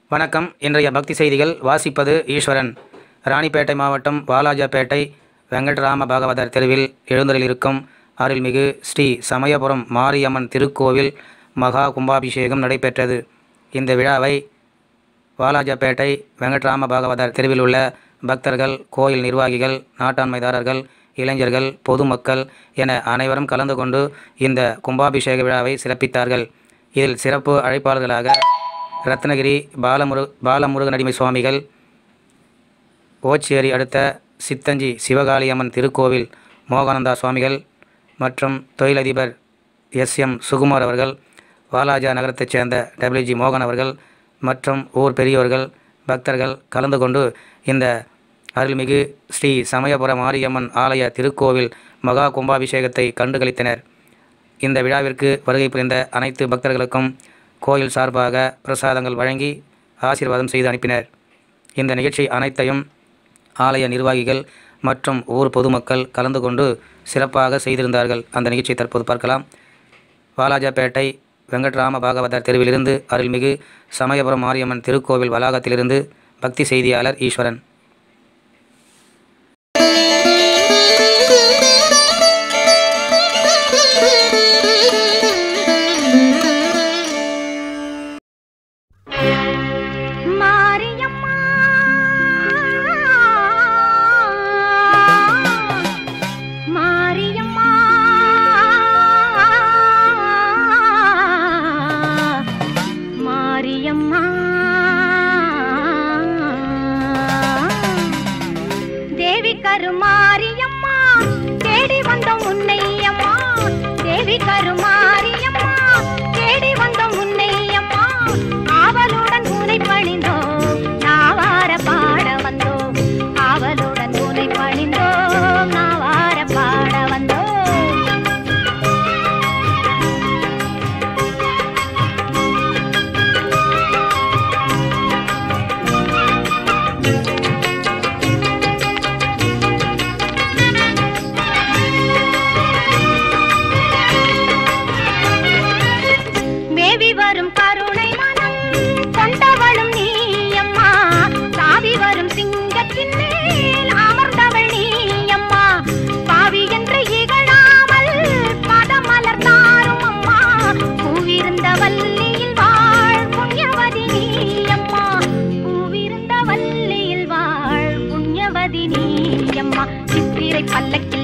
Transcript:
வணக்கம் இன்றைய பக்தி செய்திகள் வாசிப்பது ஈஸ்வரன் ராணிப்பேட்டை மாவட்டம் வாலாஜாப்பேட்டை வெங்கட்ராம பாகவதர் தெருவில் எழுந்தரில் இருக்கும் அருள்மிகு ஸ்ரீ சமயபுரம் மாரியம்மன் திருக்கோவில் மகா கும்பாபிஷேகம் நடைபெற்றது இந்த விழாவை வாலாஜாப்பேட்டை வெங்கட்ராம பாகவதர் தெருவில் உள்ள பக்தர்கள் கோயில் நிர்வாகிகள் நாட்டாண்மைதாரர்கள் இளைஞர்கள் பொதுமக்கள் என அனைவரும் கலந்து கொண்டு இந்த கும்பாபிஷேக விழாவை சிறப்பித்தார்கள் இதில் சிறப்பு அழைப்பாளர்களாக ரத்னகிரி பாலமுரு பாலமுருகனடிமை சுவாமிகள் ஓச்சேரி அடுத்த சித்தஞ்சி சிவகாளியம்மன் திருக்கோவில் மோகானந்தா சுவாமிகள் மற்றும் தொழிலதிபர் எஸ் எம் சுகுமார் அவர்கள் வாலாஜா நகரத்தைச் சேர்ந்த டபிள்யூஜி மோகன் அவர்கள் மற்றும் ஊர் பெரியோர்கள் பக்தர்கள் கலந்து கொண்டு இந்த அருள்மிகு ஸ்ரீ சமயபுர மாரியம்மன் ஆலய திருக்கோவில் மகா கும்பாபிஷேகத்தை கண்டுகளித்தனர் இந்த விழாவிற்கு வருகை புரிந்த அனைத்து பக்தர்களுக்கும் கோயில் சார்பாக பிரசாதங்கள் வழங்கி ஆசீர்வாதம் செய்து அனுப்பினர் இந்த நிகழ்ச்சி அனைத்தையும் ஆலய நிர்வாகிகள் மற்றும் ஊர் பொதுமக்கள் கலந்து கொண்டு சிறப்பாக செய்திருந்தார்கள் அந்த நிகழ்ச்சியை தற்போது பார்க்கலாம் வாலாஜாப்பேட்டை வெங்கட்ராம பாகவதர் தெருவிலிருந்து அருள்மிகு சமயபுரம் மாரியம்மன் திருக்கோவில் வளாகத்திலிருந்து பக்தி செய்தியாளர் ஈஸ்வரன் மாரியம்மா மாரியம்மா மாரியம்மா தேவி கருமாரியம்மா தேடி வந்தோம் உன்னை அம்மா தேவி கருமாரியம்மா தேடி வந்தோம் உன்னை அம்மா ஆவலுடன் உனை பணிந்தோம் நாவார பாட வந்தோம் ஆவலுடன் உனை பணிந்தோம் நாவார பாட வந்தோம் மேவி வரும் கருணை மனம் கொண்டவளும் நீ அம்மா தாவி வரும் சிங்கத்தின் மேல் அமர்ந்தவள் நீ அம்மா பாவி என்று இகழாமல் பதமலர் தாரும் அம்மா பூவிருந்த வல்லியில் வாழ் புண்ணியவதி நீ அம்மா பூவிருந்த வல்லியில் வாழ் புண்ணியவதி நீ அம்மா சித்திரை பல்லக்கில்